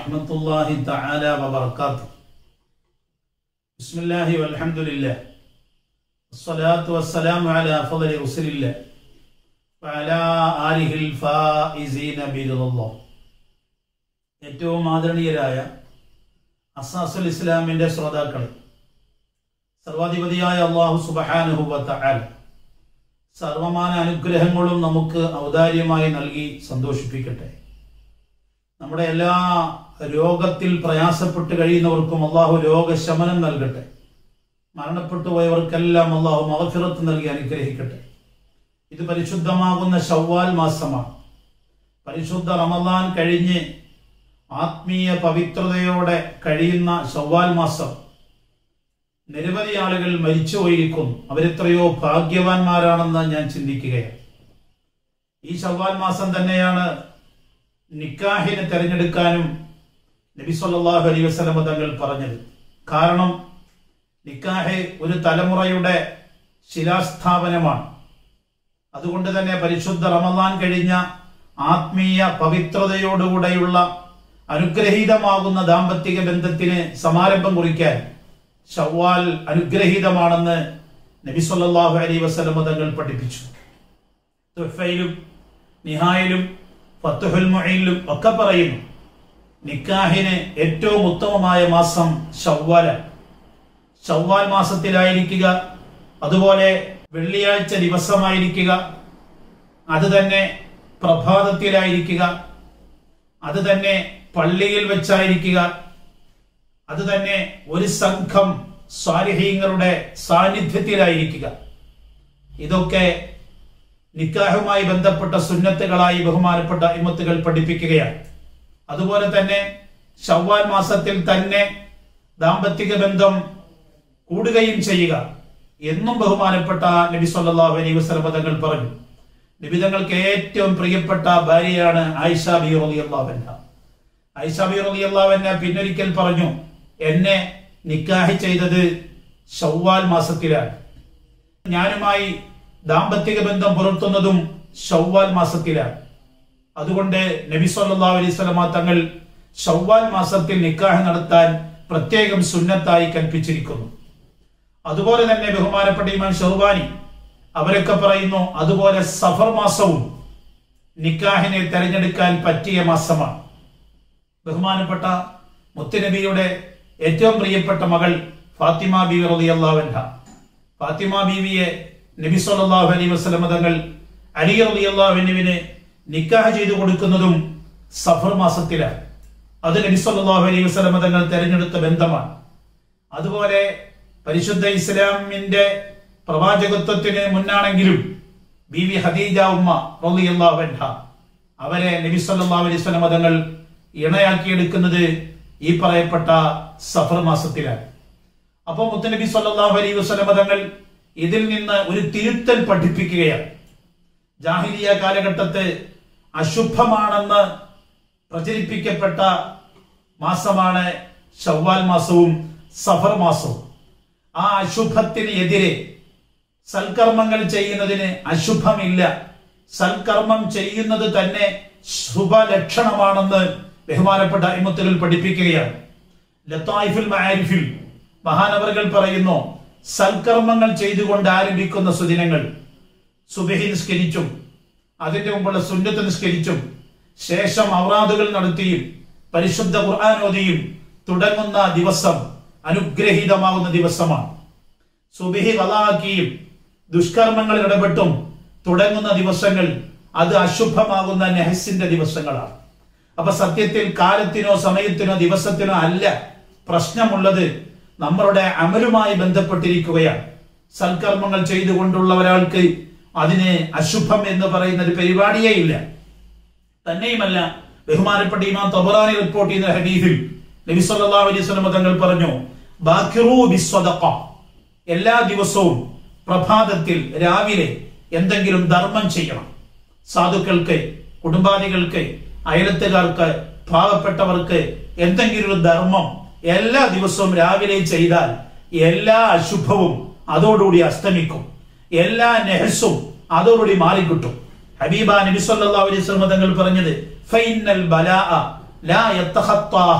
ورحمة الله تعالى وبركاته بسم الله والحمد لله الصلاة والسلام على أفضل رسل الله وعلى آله الفائزين برضا الله ഏറ്റവും ആദരണീയരായ അസാസുൽ ഇസ്ലാമിന്റെ ശ്രോതാക്കൾ സർവാധിപതിയായ അള്ളാഹു സുബഹാനുഹുബത്ത ആൽ സർവമാന അനുഗ്രഹങ്ങളും നമുക്ക് ഔദാര്യമായി നൽകി സന്തോഷിപ്പിക്കട്ടെ നമ്മുടെ എല്ലാ രോഗത്തിൽ പ്രയാസപ്പെട്ട് കഴിയുന്നവർക്കും അള്ളാഹു രോഗശമനം നൽകട്ടെ മരണപ്പെട്ടു പോയവർക്കെല്ലാം അള്ളാഹു മഹഫിറത്ത് നൽകി അനുഗ്രഹിക്കട്ടെ ഇത് പരിശുദ്ധമാകുന്ന ഷവ്വാൽ മാസമാണ് പരിശുദ്ധ റമദാൻ കഴിഞ്ഞ് ആത്മീയ പവിത്രതയോടെ കഴിയുന്ന ഷവ്വാൽ മാസം നിരവധി ആളുകൾ മരിച്ചുപോയിരിക്കുന്നു അവരെത്രയോ ഭാഗ്യവാന്മാരാണെന്ന് ഞാൻ ചിന്തിക്കുകയാണ് ഈ ഷവ്വാൽ മാസം തന്നെയാണ് നിക്കാഹിനെ തെരഞ്ഞെടുക്കാനും നബി സല്ലല്ലാഹു അലൈഹി വസല്ലം തങ്ങൾ പറഞ്ഞത് കാരണം നിക്കാഹ് ഒരു തലമുറയുടെ ശിലാസ്ഥാപനമാണ് അതുകൊണ്ട് തന്നെ പരിശുദ്ധ റമദാൻ കഴിഞ്ഞ ആത്മീയ പവിത്രതയോടുകൂടെയുള്ള അനുഗ്രഹീതമാകുന്ന ദാമ്പത്തിക ബന്ധത്തിന് സമാരംഭം കുറിക്കാൻ ഷവ്വാൽ അനുഗ്രഹീതമാണെന്ന് നബി സല്ലല്ലാഹു അലൈഹി വസല്ലം തങ്ങൾ പഠിപ്പിച്ചു തുഹഫയിലും നിഹായിലും ഫത്തുഹുൽ മുഈനിലും ഒക്കെ പറയുന്നു നിക്കാഹിന് ഏറ്റവും ഉത്തമമായ മാസം ഷവ്വാല ഷവ്വാൽ മാസത്തിലായിരിക്കുക അതുപോലെ വെള്ളിയാഴ്ച ദിവസമായിരിക്കുക അത് തന്നെ പ്രഭാതത്തിലായിരിക്കുക അത് തന്നെ പള്ളിയിൽ വെച്ചായിരിക്കുക അത് തന്നെ ഒരു സംഘം സ്വാലിഹീങ്ങളുടെ സാന്നിധ്യത്തിലായിരിക്കുക ഇതൊക്കെ നിക്കാഹുമായി ബന്ധപ്പെട്ട സുന്നത്തുകളായി ബഹുമാനപ്പെട്ട ഇമത്തുകൾ പഠിപ്പിക്കുകയാണ് അതുപോലെ തന്നെ ഷവ്വാൽ മാസത്തിൽ തന്നെ ദാമ്പത്തിക ബന്ധം കൂടുകയും ചെയ്യുക എന്നും ബഹുമാനപ്പെട്ട നബി സല്ലല്ലാഹു അലൈഹി വസല്ലം തങ്ങൾ പറഞ്ഞു നബി തങ്ങൾക്ക് ഏറ്റവും പ്രിയപ്പെട്ട ഭാര്യയാണ് ആയിഷ ബി റളിയല്ലാഹു അൻഹ ആയിഷ ബി റളിയല്ലാഹു അൻഹ പിന്നൊരിക്കൽ പറഞ്ഞു എന്നെ നിക്കാഹ് ചെയ്തത് ഷവ്വാൽ മാസത്തിലാണ് ഞാനുമായി ദാമ്പത്തിക ബന്ധം പുലർത്തുന്നതും ഷവ്വാൽ മാസത്തിലാണ് അതുകൊണ്ട് നബി സല്ലല്ലാഹു അലൈഹി വസല്ലമ തങ്ങൾ ഷവ്വാൽ മാസത്തിൽ നിക്കാഹ് നടത്താൻ പ്രത്യേകം സുന്നത്തായി കൽപ്പിച്ചിരിക്കുന്നു അതുപോലെ തന്നെ ബഹുമാനപ്പെട്ട ഇമാം ഷെർവാനി അവരൊക്കെ പറയുന്നു അതുപോലെ സഫർ മാസവും നിക്കാഹിനെ തെരഞ്ഞെടുക്കാൻ പറ്റിയ മാസമാണ് ബഹുമാനപ്പെട്ട മുത്തുനബിയുടെ ഏറ്റവും പ്രിയപ്പെട്ട മകൾ ഫാത്തിമ ബീവി റളിയല്ലാഹു അൻഹ ഫാത്തിമ ബീവിയെ നബി സല്ലല്ലാഹു അലൈഹി വസല്ലം തങ്ങൾ അലി റളിയല്ലാഹു അൻഹുവിന് നിക്കാഹ് ചെയ്തു കൊടുക്കുന്നതും സഫർ മാസത്തിലാണ് അത് നബി സല്ലല്ലാഹു അലൈഹി വസല്ലം തങ്ങൾ തെരഞ്ഞെടുത്ത ബന്ധമാണ് അതുപോലെ പരിശുദ്ധ ഇസ്ലാമിന്റെ പ്രവാചകത്വത്തിന് മുന്നാണെങ്കിലും ബീവി ഖദീജ ഉമ്മ റളിയല്ലാഹു അൻഹ അവരെ നബി സല്ലല്ലാഹു അലൈഹി വസല്ലം തങ്ങൾ ഇണയാക്കിയെടുക്കുന്നത് ഈ പറയപ്പെട്ട സഫർ മാസത്തിലാണ് അപ്പോൾ മുത്തനബി സല്ലല്ലാഹു അലൈഹി വസല്ലം തങ്ങൾ ഇതിൽ നിന്ന് ഒരു തിരുത്തൽ പഠിപ്പിക്കുകയാണ് ജാഹിലിയ കാലഘട്ടത്ത് അശുഭമാണെന്ന് പ്രചരിപ്പിക്കപ്പെട്ട മാസമാണ് ഷവ്വാൽ മാസവും സഫർ മാസവും ആ അശുഭത്തിന് എതിരെ സൽക്കർമ്മങ്ങൾ ചെയ്യുന്നതിന് അശുഭമില്ല സൽക്കർമ്മം ചെയ്യുന്നത് തന്നെ ശുഭലക്ഷണമാണെന്ന് ബഹുമാനപ്പെട്ട ഇമത്തുകൾ പഠിപ്പിക്കുകയാണ് ലത്തായിഫുൽ മആരിഫിൽ മഹാനവറുകൾ പറയുന്നു സൽക്കർമ്മങ്ങൾ ചെയ്തുകൊണ്ട് ആരംഭിക്കുന്ന സുദിനങ്ങൾ സുബഹി നിസ്കരിച്ചും അതിന്റെ മുമ്പുള്ള സുന്നത്ത് നിസ്കരിച്ചും ശേഷം ഔറാദുകൾ നടത്തിയും പരിശുദ്ധ ഖുർആൻ ഓതിയും തുടങ്ങുന്ന ദിവസം അനുഗ്രഹീതമാകുന്ന ദിവസമാണ് സുബഹി വലാക്കിയും ദുഷ്കർമ്മങ്ങളിൽ ഇടപെട്ടും തുടങ്ങുന്ന ദിവസങ്ങൾ അത് അശുഭമാകുന്ന നെഹസിന്റെ ദിവസങ്ങളാണ് അപ്പൊ സത്യത്തിൽ കാലത്തിനോ സമയത്തിനോ ദിവസത്തിനോ അല്ല പ്രശ്നമുള്ളത് നമ്മളുടെ അമലുമായി ബന്ധപ്പെട്ടിരിക്കുകയാണ് സൽക്കർമ്മങ്ങൾ ചെയ്തുകൊണ്ടുള്ള ഒരാൾക്ക് അതിന് അശുഭം എന്ന് പറയുന്ന ഒരു പരിപാടിയേ ഇല്ല തന്നെയുമല്ല ബഹുമാനപ്പെട്ട ഇമാം തബറാനി റിപ്പോർട്ട് ചെയ്യുന്ന ഹദീസിൽ നബി സല്ലല്ലാഹു അലൈഹി വസല്ലം തങ്ങൾ പറഞ്ഞു ബാക്കിറൂ ബിസ്വദഖ എല്ലാ ദിവസവും പ്രഭാതത്തിൽ രാവിലെ എന്തെങ്കിലും ധർമ്മം ചെയ്യണം സാധുക്കൾക്ക് കുടുംബാദികൾക്ക് അയലത്തുകാർക്ക് പാവപ്പെട്ടവർക്ക് എന്തെങ്കിലും ഒരു ധർമ്മം എല്ലാ ദിവസവും രാവിലെ ചെയ്താൽ എല്ലാ അശുഭവും അതോടുകൂടി അസ്തമിക്കും എല്ലാ നെഹസും അതോടുകൂടി മാറിക്കിട്ടും ഹബീബ നബി സല്ലല്ലാഹു അലൈഹി വസല്ലം തങ്ങൾ പറഞ്ഞത് ഫൈനൽ ബലാഅ ലാ യത്തഹത്താഹ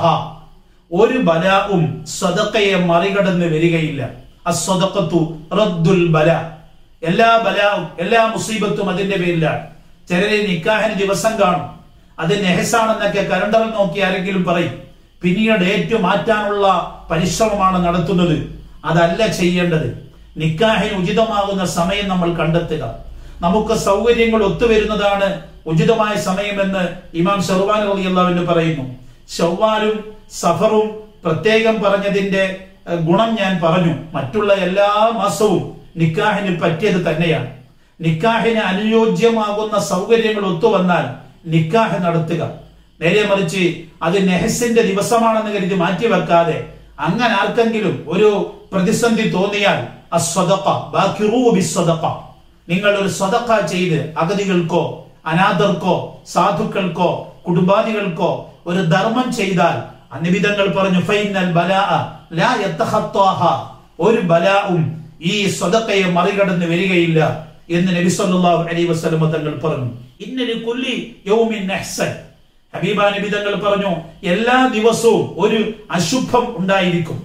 ഒരു ബലാവും സ്വതക്കയെ മറികടന്ന് വരികയില്ല അസ്വതക്കത്തു റദ്ദുൽ ബല എല്ലാ ബലാവും എല്ലാ മുസീബത്തും അതിന്റെ പേരിലാണ് ചിലര് നിക്കാഹിന് ദിവസം കാണും അത് നെഹസാണെന്നൊക്കെ കലണ്ടറിൽ നോക്കി ആരെങ്കിലും പറയും പിന്നീട് ഏറ്റു മാറ്റാനുള്ള പരിശ്രമമാണ് നടത്തുന്നത് അതല്ല ചെയ്യേണ്ടത് നിക്കാഹിന് ഉചിതമാകുന്ന സമയം നമ്മൾ കണ്ടെത്തുക നമുക്ക് സൗകര്യങ്ങൾ ഒത്തുവരുന്നതാണ് ഉചിതമായ സമയമെന്ന് ഇമാം ഷെർവാൻ റളിയല്ലാഹു പറയുന്നു ഷവ്വാലും സഫറും പ്രത്യേകം പറഞ്ഞതിന്റെ ഏഹ്, ഗുണം ഞാൻ പറഞ്ഞു മറ്റുള്ള എല്ലാ മാസവും നിക്കാഹിന് പറ്റിയത് തന്നെയാണ് നിക്കാഹിന് അനുയോജ്യമാകുന്ന സൗകര്യങ്ങൾ ഒത്തുവന്നാൽ നിക്കാഹ് നടത്തുക നേരെ മറിച്ച് അത് നെഹസിന്റെ ദിവസമാണെന്ന് കരുതി മാറ്റിവെക്കാതെ അങ്ങനെ ആർക്കെങ്കിലും ഒരു പ്രതിസന്ധി തോന്നിയാൽ അസ്വദഖ ബാക്കിറൂ ബിസ്വദഖ നിങ്ങൾ ഒരു സ്വതക്ക ചെയ്ത് അഗതികൾക്കോ അനാഥർക്കോ സാധുക്കൾക്കോ കുടുംബാദികൾക്കോ ഒരു ധർമ്മം ചെയ്താൽ അനിബിതങ്ങൾ പറഞ്ഞു ഫൈനൽ ബലാ ലാ യത്തഹത്വാഹ ഒരു ബലാവും ഈ സ്വതക്കയെ മറികടന്ന് വരികയില്ല എന്ന് നബി സല്ലല്ലാഹു അലൈഹി വസല്ലം തങ്ങൾ പറഞ്ഞു ഇന്നലി കുല്ലി യൗമിൻ നഹ്സൻ ഹബീബ നബി തങ്ങൾ പറഞ്ഞു എല്ലാ ദിവസവും ഒരു അശുഭം ഉണ്ടായിരിക്കും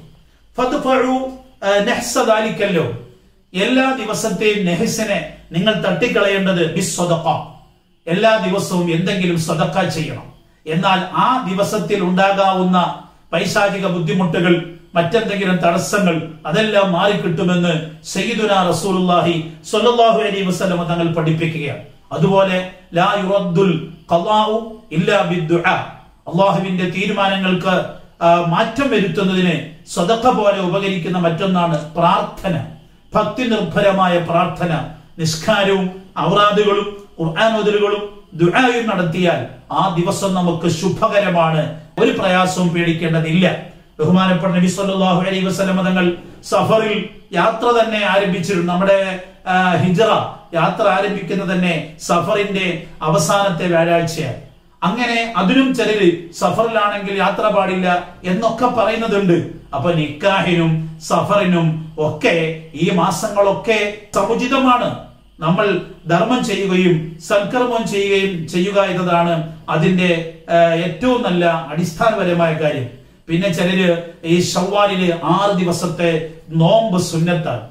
ഫദ്ഫഉ നഹ്സ ദാലിക്കല്ലോ എല്ലാ ദിവസത്തെയും നെഹസിനെ നിങ്ങൾ തട്ടിക്കളയേണ്ടത് ബിസ്വദഖ എല്ലാ ദിവസവും എന്തെങ്കിലും സ്വതക്ക ചെയ്യണം എന്നാൽ ആ ദിവസത്തിൽ ഉണ്ടാകാവുന്ന പൈശാചിക ബുദ്ധിമുട്ടുകൾ മറ്റെന്തെങ്കിലും തടസ്സങ്ങൾ അതെല്ലാം മാറിക്കിട്ടുമെന്ന് സയ്യിദുന റസൂലുള്ളാഹി സ്വല്ലല്ലാഹു അലൈഹി വസല്ലം തങ്ങൾ പഠിപ്പിക്കുകയാണ് അതുപോലെ ലാ യുറദ്ദുൽ ഖളാഉ ഇല്ലാ ബിദ്ദുആ അള്ളാഹുവിന്റെ തീരുമാനങ്ങൾക്ക് ആ, മാറ്റം വരുത്തുന്നതിന് സ്വതക്ക പോലെ ഉപകരിക്കുന്ന മറ്റൊന്നാണ് പ്രാർത്ഥന ഭക്തി നിർഭരമായ പ്രാർത്ഥന നിസ്കാരവും ഔറാദുകളും ഖുർആാനോദലുകളും ദുആയും നടത്തിയാൽ ആ ദിവസം നമുക്ക് ശുഭകരമാണ് ഒരു പ്രയാസവും പേടിക്കേണ്ടതില്ല ബഹുമാനപ്പെട്ട നബി സല്ലല്ലാഹു അലൈഹി വസല്ലം തങ്ങൾ സഫറിൽ യാത്ര തന്നെ ആരംഭിച്ചിരുന്നു നമ്മുടെ ആ, ഹിജ്റ യാത്ര ആരംഭിക്കുന്നത് തന്നെ സഫറിന്റെ അവസാനത്തെ വ്യാഴാഴ്ചയാണ് അങ്ങനെ അതിനും ചിലര് സഫറിലാണെങ്കിൽ യാത്ര പാടില്ല എന്നൊക്കെ പറയുന്നതുണ്ട് അപ്പൊ നിക്കാഹിനും സഫറിനും ഒക്കെ ഈ മാസങ്ങളൊക്കെ സമുചിതമാണ് നമ്മൾ ധർമ്മം ചെയ്യുകയും സൽക്കർമ്മം ചെയ്യുകയും ചെയ്യുക എന്നതാണ് അതിന്റെ ആ, ഏറ്റവും നല്ല അടിസ്ഥാനപരമായ കാര്യം പിന്നെ ചിലര് ഈ ഷവ്വാലില് ആറ് ദിവസത്തെ നോമ്പ് സുന്നത്താണ്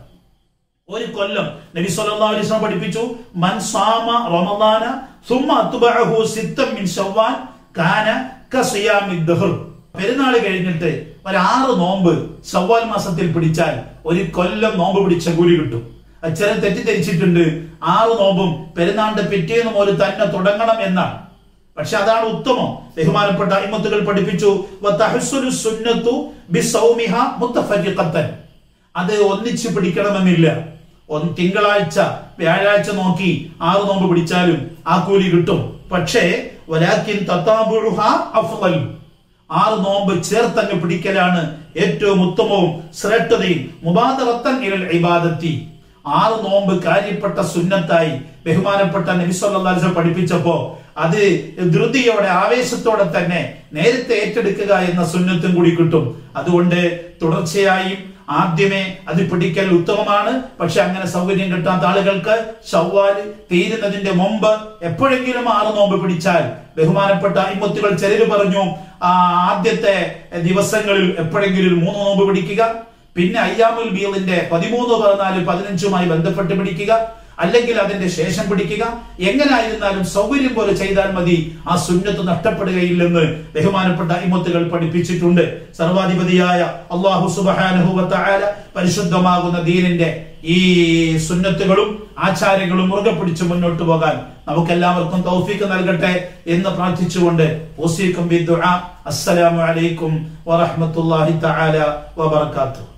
ഒരു കൊല്ലം നബി സല്ലല്ലാഹു അലൈഹി വസല്ലം പഠിപ്പിച്ചു മൻ സാമ റമദാന സുമ്മ അത്ബഅഹു സിത്തം മിൻ ശവ്വാൽ കാന കസിയാമി ദഹർ പെരുന്നാൾ കഴിഞ്ഞിട്ട് ഒരു ആറ് നോമ്പ് ശവ്വാൽ മാസത്തിൽ പിടിച്ചാൽ ഒരു കൊല്ലം നോമ്പ് പിടിച്ച കൂലി കിട്ടും അത് ചില തെറ്റിദ്ധരിച്ചിട്ടുണ്ട് ആറ് നോമ്പും പെരുന്നാളിന്റെ പിറ്റേന്ന് മുതൽ തന്നെ തുടങ്ങണം എന്നാണ് പക്ഷെ അതാണ് ഉത്തമം ബഹുമാനപ്പെട്ട അയിമത്തുകൾ പഠിപ്പിച്ചു വതഹസ്സുനു സുന്നത്തു ബിസൗമിഹ മുത്തഫരിഖത്തൻ അത് ഒന്നിച്ച് പിടിക്കണമെന്നില്ല ഒന്ന് തിങ്കളാഴ്ച വ്യാഴാഴ്ച നോക്കി ആറ് നോമ്പ് പിടിച്ചാലും ആ കൂലി കിട്ടും പക്ഷേ വലാക്കിൻ തത്താബുഹ അഫ്ളൽ ആറ് നോമ്പ് ചേർത്തങ്ങ് പിടിക്കലാണ് ഏറ്റവും ഉത്തമവും ശ്രേഷ്ഠതയും മുബാദറത്തൻ ഇലൽ ഇബാദത്തി ആറ് നോമ്പ് കാര്യപ്പെട്ട സുന്നത്തായി ബഹുമാനപ്പെട്ട നബി സല്ലല്ലാഹു അലൈഹി വസല്ലം പഠിപ്പിച്ചപ്പോ അത് ധൃതിയോടെ ആവേശത്തോടെ തന്നെ നേരത്തെ ഏറ്റെടുക്കുക എന്ന സുന്നത്തും കൂടി കിട്ടും അതുകൊണ്ട് തുടർച്ചയായും ആദ്യമേ അത് പിടിക്കൽ ഉത്തമമാണ് പക്ഷെ അങ്ങനെ സൗകര്യം കിട്ടാത്ത ആളുകൾക്ക് ഷവ്വാല് തീരുന്നതിന്റെ മുമ്പ് എപ്പോഴെങ്കിലും ആറ് നോമ്പ് പിടിച്ചാൽ ബഹുമാനപ്പെട്ട ഇമ്മത്തുകൾ ചിലര് പറഞ്ഞു ആ ആദ്യത്തെ ദിവസങ്ങളിൽ എപ്പോഴെങ്കിലും മൂന്ന് നോമ്പ് പിടിക്കുക പിന്നെ അയ്യാമുൽ ബീളിന്റെ പതിമൂന്ന് പതിനാല് പതിനഞ്ചുമായി ബന്ധപ്പെട്ട് പിടിക്കുക അല്ലെങ്കിൽ അതിന്റെ ശേഷം പിടിക്കുക എങ്ങനായിരുന്നാലും സൗകര്യം പോലെ ചെയ്താൽ മതി ആ സുന്നത്ത് നഷ്ടപ്പെടുകയില്ലെന്ന് ബഹുമാനപ്പെട്ട ഇമത്തുകൾ പഠിപ്പിച്ചിട്ടുണ്ട് സർവാധിപതിയായ അള്ളാഹു സുബാനുഭവത്തായ പരിശുദ്ധമാകുന്ന ദീനിന്റെ ഈ സുന്നത്തുകളും ആചാരങ്ങളും മുറുകെ പിടിച്ച് മുന്നോട്ട് പോകാൻ നമുക്കെല്ലാവർക്കും തൗഫീക്ക് നൽകട്ടെ എന്ന് പ്രാർത്ഥിച്ചുകൊണ്ട് ഓസീക്കും അസ്സലാമു അലൈക്കും വറഹ്മത്തുള്ളാഹി തആല വബറകാതുഹു